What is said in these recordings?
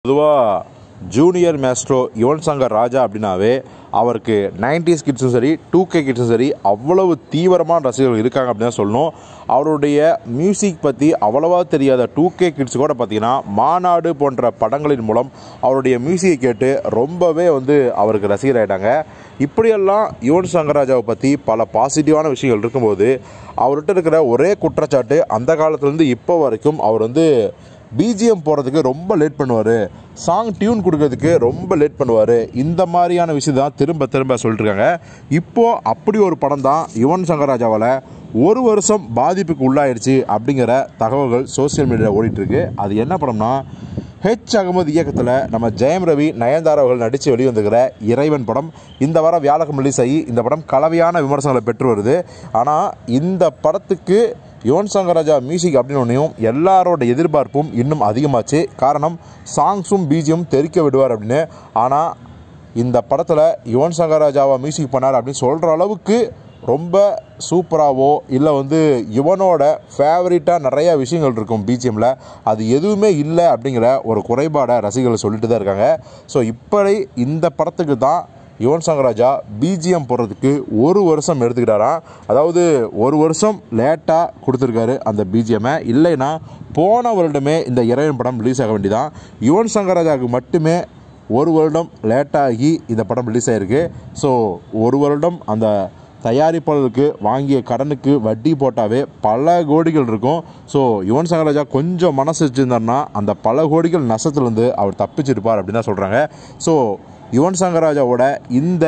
பொதுவாக junior maestro Yuvan Shankar Raja அப்படின்னாவே அவருக்கு நைன்டிஸ் கிட்ஸும் சரி டூ கே கிட்ஸும் சரி அவ்வளவு தீவிரமான ரசிகர்கள் இருக்காங்க அப்படின்னு தான் சொல்லணும் அவருடைய மியூசிக் பற்றி அவ்வளவா தெரியாத டூ கே கிட்ஸ் கூட பார்த்தீங்கன்னா மாநாடு போன்ற படங்களின் மூலம் அவருடைய மியூசிக்கை கேட்டு ரொம்பவே வந்து அவருக்கு ரசிகர் ஆயிட்டாங்க இப்படியெல்லாம் யுவன் சங்கர் ராஜாவை பற்றி பல பாசிட்டிவான விஷயங்கள் இருக்கும்போது அவர்கிட்ட இருக்கிற ஒரே குற்றச்சாட்டு அந்த காலத்துலேருந்து இப்போ வரைக்கும் அவர் வந்து பிஜிஎம் போகிறதுக்கு ரொம்ப லேட் பண்ணுவார் சாங் டியூன் கொடுக்கறதுக்கு ரொம்ப லேட் பண்ணுவார் இந்த மாதிரியான விஷயம் தான் திரும்ப திரும்ப சொல்லிட்டு இருக்காங்க இப்போது அப்படி ஒரு படம் தான் யுவன் சங்கர் ராஜாவால் ஒரு வருஷம் பாதிப்புக்கு உள்ளாயிடுச்சு அப்படிங்கிற தகவல்கள் சோசியல் மீடியாவில் ஓடிட்டுருக்கு அது என்ன படம்னா ஹெச் அகமது இயக்கத்தில் நம்ம ஜெயம் ரவி நயன்தாரா அவர்கள் நடித்து வெளிவந்துக்கிற இறைவன் படம் இந்த வாரம் வியாழக்கிழமை ரிலீஸ் ஆகி இந்த படம் கலவையான விமர்சனங்களை பெற்று வருது ஆனால் இந்த படத்துக்கு யுவன் சங்கர் ராஜா மியூசிக் அப்படின்னு ஒன்றையும் எல்லாரோட எதிர்பார்ப்பும் இன்னும் அதிகமாச்சு காரணம் சாங்ஸும் பிஜியும் தெரிக்க விடுவார் அப்படின்னு ஆனால் இந்த படத்தில் யுவன் சங்கர் ராஜாவா மியூசிக் பண்ணார் அப்படின்னு சொல்கிற அளவுக்கு ரொம்ப சூப்பராகவோ இல்லை வந்து யுவனோட ஃபேவரட்டாக நிறைய விஷயங்கள் இருக்கும் பிஜிஎம்மில் அது எதுவுமே இல்லை அப்படிங்கிற ஒரு குறைபாடை ரசிகர்கள் சொல்லிட்டு தான் இருக்காங்க ஸோ இப்படி இந்த படத்துக்கு தான் யுவன் சங்கர் ராஜா பிஜிஎம் போடுறதுக்கு ஒரு வருஷம் எடுத்துக்கிட்டாராம் அதாவது ஒரு வருஷம் லேட்டாக கொடுத்துருக்காரு அந்த பிஜிஎம்மை இல்லைன்னா போன வருடமே இந்த இறைவன் படம் ரிலீஸ் ஆக வேண்டியதான் யுவன் சங்கர் ராஜாவுக்கு மட்டுமே ஒரு வருடம் லேட்டாகி இந்த படம் ரிலீஸ் ஆகிருக்கு ஸோ ஒரு வருடம் அந்த தயாரிப்பாளருக்கு வாங்கிய கடனுக்கு வட்டி போட்டாவே பல கோடிகள் இருக்கும் ஸோ யுவன் சங்கர் ராஜா கொஞ்சம் மனசு வச்சுருந்தாருன்னா அந்த பல கோடிகள் நஷ்டத்துலேருந்து அவர் தப்பிச்சிருப்பார் அப்படின்னு தான் சொல்கிறாங்க ஸோ யுவன் சங்கர் ராஜாவோட இந்த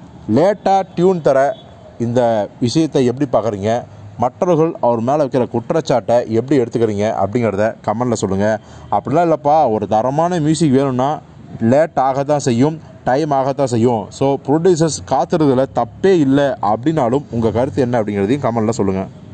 லேட்டாக டியூன் தர இந்த விஷயத்தை எப்படி பார்க்குறீங்க மற்றவர்கள் அவர் மேலே வைக்கிற குற்றச்சாட்டை எப்படி எடுத்துக்கிறீங்க அப்படிங்கிறத கமெண்டில் சொல்லுங்கள் அப்படிலாம் இல்லைப்பா ஒரு தரமான மியூசிக் வேணும்னா லேட் ஆக தான் செய்யும் டைம் ஆகத்தான் செய்யும் ஸோ ப்ரொடியூசர்ஸ் காத்துறதுல தப்பே இல்லை அப்படின்னாலும் உங்கள் கருத்து என்ன அப்படிங்கிறதையும் கமெண்டில் சொல்லுங்கள்